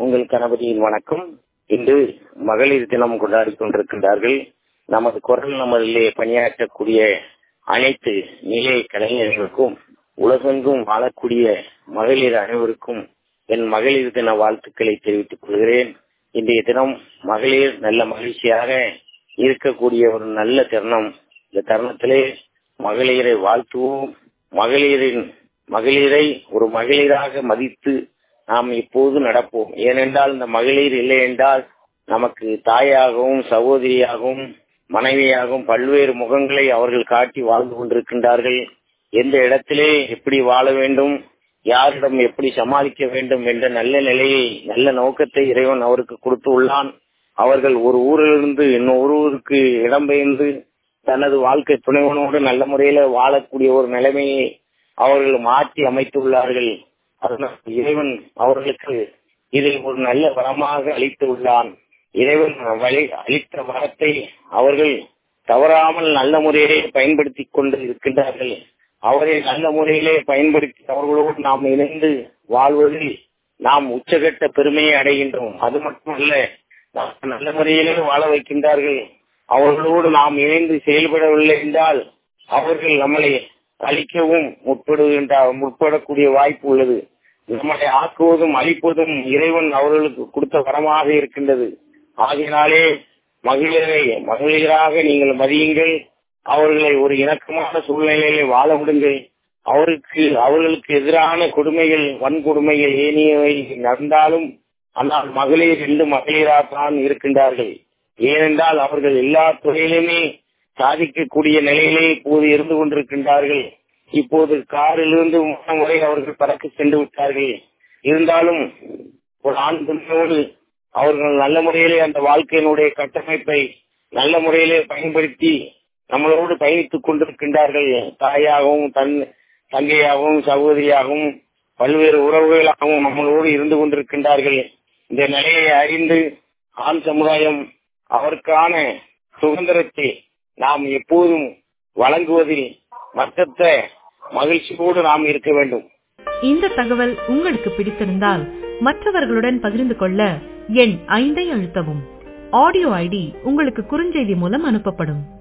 உங்கள் கணபதியின் வணக்கம் இன்று மகளிர் தினம் கொண்டாடி கொண்டிருக்கின்றார்கள் நமது குரல் நமதிலே பணியாற்றக்கூடிய அனைத்து நிலை கலைஞர்களுக்கும் உலகெங்கும் வாழக்கூடிய மகளிர் அனைவருக்கும் என் மகளிர் தின வாழ்த்துக்களை தெரிவித்துக் கொள்கிறேன் இன்றைய தினம் மகளிர் நல்ல மகிழ்ச்சியாக இருக்கக்கூடிய ஒரு நல்ல தருணம் இந்த தருணத்திலே மகளிரை வாழ்த்துவோம் மகளிரின் மகளிரை ஒரு மகளிராக மதித்து நாம் இப்போது நடப்போம் ஏனென்றால் இந்த மகளிர் இல்லை என்றால் நமக்கு தாயாகவும் சகோதரியாகவும் மனைவியாகவும் பல்வேறு முகங்களை அவர்கள் காட்டி வாழ்ந்து கொண்டிருக்கின்றார்கள் எந்த இடத்திலே எப்படி வாழ வேண்டும் யாரிடம் எப்படி சமாளிக்க வேண்டும் என்ற நல்ல நிலையை நல்ல நோக்கத்தை இறைவன் அவருக்கு கொடுத்து உள்ளான் அவர்கள் ஒரு ஊரிலிருந்து இன்னொரு ஊருக்கு இடம்பெயர்ந்து தனது வாழ்க்கை துணைவனோடு நல்ல முறையில வாழக்கூடிய ஒரு நிலைமையை அவர்கள் மாற்றி அமைத்துள்ளார்கள் அதனால் இறைவன் அவர்களுக்கு இதை ஒரு நல்ல வரமாக அளித்து உள்ளான் இறைவன் வழி அளித்த வரத்தை அவர்கள் தவறாமல் நல்ல முறையிலே பயன்படுத்தி கொண்டு இருக்கின்றார்கள் அவரை நல்ல முறையிலே பயன்படுத்தி அவர்களோடு நாம் இணைந்து வாழ்வதில் நாம் உச்சகட்ட பெருமையை அடைகின்றோம் அது மட்டுமல்ல நல்ல முறையிலே வாழ வைக்கின்றார்கள் அவர்களோடு நாம் இணைந்து செயல்படவில்லை என்றால் அவர்கள் நம்மளை அழிக்கவும் முற்படுகின்ற முற்படக்கூடிய வாய்ப்பு உள்ளது நம்மளை ஆக்குவதும் அழிப்பதும் இறைவன் அவர்களுக்கு கொடுத்த வரமாக இருக்கின்றது ஆகையினாலே மகளிரை மகளிராக நீங்கள் மதியுங்கள் அவர்களை ஒரு இணக்கமான சூழ்நிலையிலே வாழ விடுங்கள் அவருக்கு அவர்களுக்கு எதிரான கொடுமைகள் வன்கொடுமைகள் ஏனியவை நடந்தாலும் ஆனால் மகளிர் ரெண்டு மகளிராகத்தான் இருக்கின்றார்கள் ஏனென்றால் அவர்கள் எல்லா துறையிலுமே சாதிக்கக்கூடிய நிலையிலே இப்போது இருந்து கொண்டிருக்கின்றார்கள் இப்போது காரிலிருந்து முறை அவர்கள் பறக்க சென்று விட்டார்கள் இருந்தாலும் ஒரு ஆண் துணையோடு அவர்கள் நல்ல முறையிலே அந்த வாழ்க்கையினுடைய கட்டமைப்பை நல்ல முறையிலே பயன்படுத்தி நம்மளோடு பயணித்துக் கொண்டிருக்கின்றார்கள் தாயாகவும் தன் தங்கையாகவும் சகோதரியாகவும் பல்வேறு உறவுகளாகவும் நம்மளோடு இருந்து கொண்டிருக்கின்றார்கள் இந்த நிலையை அறிந்து ஆண் சமுதாயம் அவருக்கான சுதந்திரத்தை நாம் எப்போதும் வழங்குவதில் மற்ற மகிழ்ச்சியோடு நாம் இருக்க வேண்டும் இந்த தகவல் உங்களுக்கு பிடித்திருந்தால் மற்றவர்களுடன் பகிர்ந்து கொள்ள எண் ஐந்தை அழுத்தவும் ஆடியோ ஐடி உங்களுக்கு குறுஞ்செய்தி மூலம் அனுப்பப்படும்